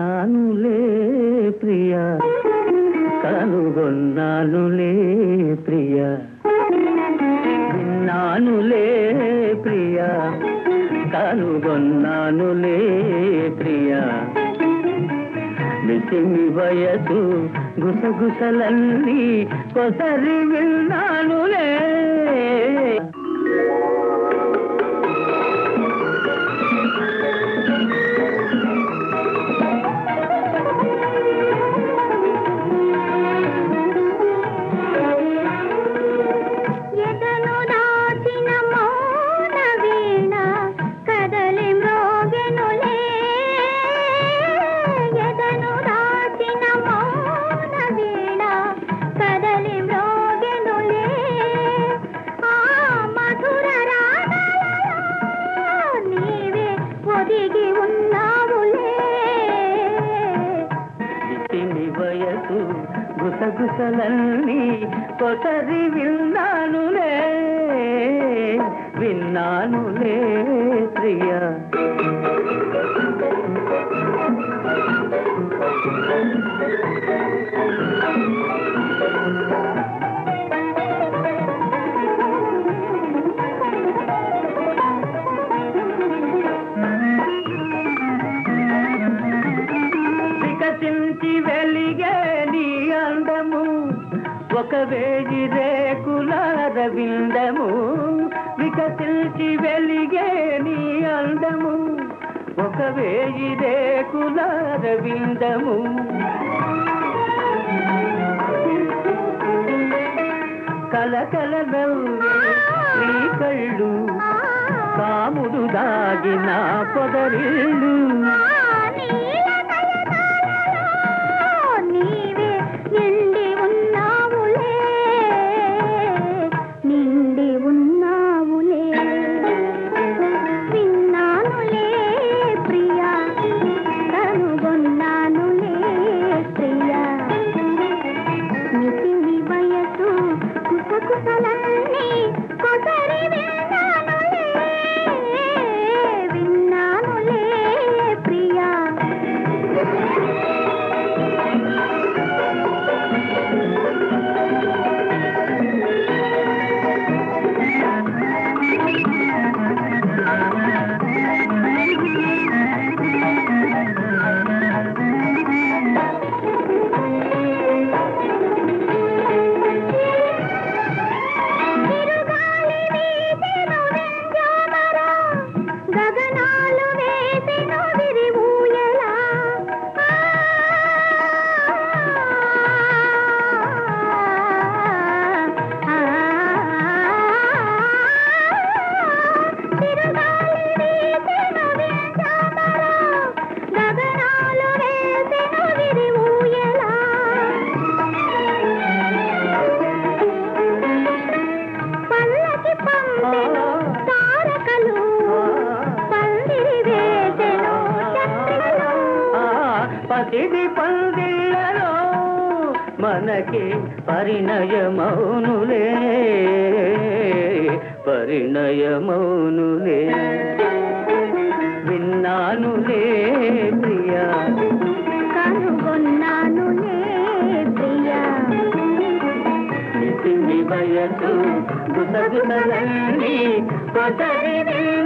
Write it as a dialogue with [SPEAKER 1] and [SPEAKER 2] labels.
[SPEAKER 1] విన్నానులే ప్రియా కనుగొన్నానులే ప్రియా విన్నానులే ప్రియా కనుగొన్నానులే ప్రియా నిసిమి వయసు గుసగుసలన్నీ కొసరి విన్నానులే
[SPEAKER 2] ఎదను దాచిన మౌన వీణ కదలి మ్రోగెనులే ఎదను దాచిన మౌన వీణ కదలి మ్రోగెనులే ఆ మధుర రాగాలలో నీవే ఒదిగి ఉన్నావులే
[SPEAKER 1] నిసిమి వయసు గుసగుసలన్నీ కొసరి విన్నానులే విన్నానులే ప్రియా వికసించి వెలిగే నీ అందము ఒక వేయి రేకుల రవిందము వికసించి వెలిగే నీ అందము ఒక వేయి రేకుల రవిందము కలకల నవ్వే నీ కళ్ళు కాముడు దాగిన పొదరిల్లు
[SPEAKER 2] నీవే నిండి ఉన్నావులే నిండి ఉన్నావులే విన్నానులే ప్రియా కనుగొన్నానులే ప్రియా నిసిమి వయసు కుసకుసలన్నీ కొసరి విన్నానులే విన్నానులే ప్రియా తిరుగాలి వీసెను వెంజామరా, గగనాలు వేసెను విరివూయలా. ఆ, ఆ, తిరుగాలి వీసెను వెంజామరా, గగనాలు వేసెను విరివూయలా. పల్లకి పంపెను తారకలు పందిరి వేసెను చక్రలు
[SPEAKER 1] ఆ పసిడి పందిళ్ళలో మనకి పరిణయమౌనులే పరిణయమౌనులే విన్నానులే ప్రియా
[SPEAKER 2] కనుగొన్నానులే ప్రియా
[SPEAKER 1] నిసిమి వయసు గుసగుసలన్నీ కొసరి